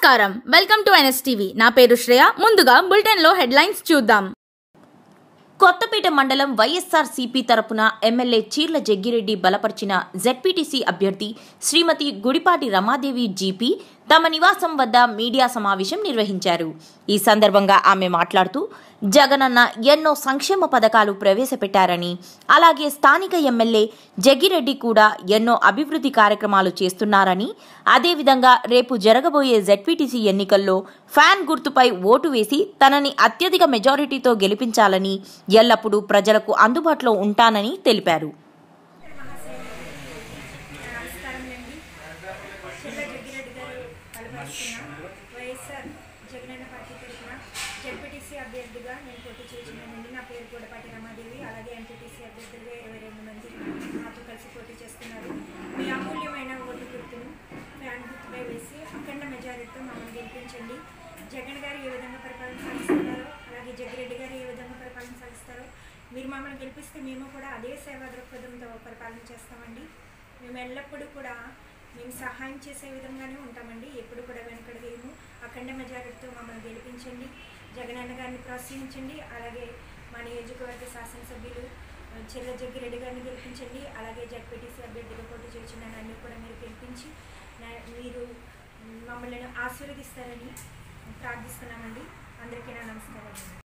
నమస్కారం welcome to NSTV నా పేరు శ్రేయ ముందుగా బులెటిన్లో హెడ్లైన్స్ చూద్దాం కొత్తపేట మండలం వైఎస్ఆర్ సిపి తరపున ఎమ్మెల్యే చీర్ల జగ్గిరెడ్డి బలపరిచిన జెడ్పీటీసీ అభ్యర్థి శ్రీమతి గుడిపాటి రమాదేవి జీపీ తమ నివాసం వద్ద మీడియా సమావేశం నిర్వహించారు ఈ సందర్భంగా ఆమె మాట్లాడుతూ జగనన్న ఎన్నో సంక్షేమ పథకాలు ప్రవేశపెట్టారని అలాగే స్థానిక ఎమ్మెల్యే జగ్గిరెడ్డి కూడా ఎన్నో అభివృద్ధి కార్యక్రమాలు చేస్తున్నారని అదేవిధంగా రేపు జరగబోయే జెడ్పీటీసీ ఎన్నికల్లో ఫ్యాన్ గుర్తుపై ఓటు వేసి తనని అత్యధిక మెజారిటీతో గెలిపించాలని ఎల్లప్పుడూ ప్రజలకు అందుబాటులో ఉంటానని తెలిపారు నమస్కారం అండి చిల్ల జగ్గిరెడ్డి గారు బలపరుస్తున్న వైఎస్ఆర్ జగనన్న పార్టీ తరఫున జడ్పీటీసీ అభ్యర్థిగా నేను పోటీ చేస్తున్నానండి నా పేరు గూడపాటి రమాదేవి అలాగే ఎంపీటీసీ అభ్యర్థులుగా ఇరవై రెండు మంది నాతో కలిసి పోటీ చేస్తున్నారు మీ అమూల్యమైన ఓటు గుర్తును ఫ్యాన్ గుర్తుపై వేసి అఖండ మెజారిటీతో మమ్మల్ని గెలిపించండి జగన్ గారు ఏ విధంగా పరిపాలన సాగిస్తున్నారో అలాగే జగ్గిరెడ్డి గారు ఏ విధంగా పరిపాలన సాగిస్తారో మీరు మమ్మల్ని గెలిపిస్తే మేము కూడా అదే సేవా దృక్పథంతో పరిపాలన చేస్తామండి మేము ఎల్లప్పుడూ కూడా మేము సహాయం చేసే విధంగానే ఉంటామండి ఎప్పుడు కూడా వెనకడవేము అఖండ మెజారిటీతో మమ్మల్ని గెలిపించండి జగనన్న గారిని ప్రోత్సహించండి అలాగే మా నియోజకవర్గ శాసనసభ్యులు ఆ, చెల్ల జగ్గిరెడ్డి గారిని గెలిపించండి అలాగే జడ్పీటీసీ అభ్యర్థిగా పోటీ చేసిన నన్ను కూడా మీరు గెలిపించి నా- మీరు మమ్మల్ని ఆశీర్వదిస్తారని ప్రార్థిస్తున్నామండి అందరికీ నా నమస్కారం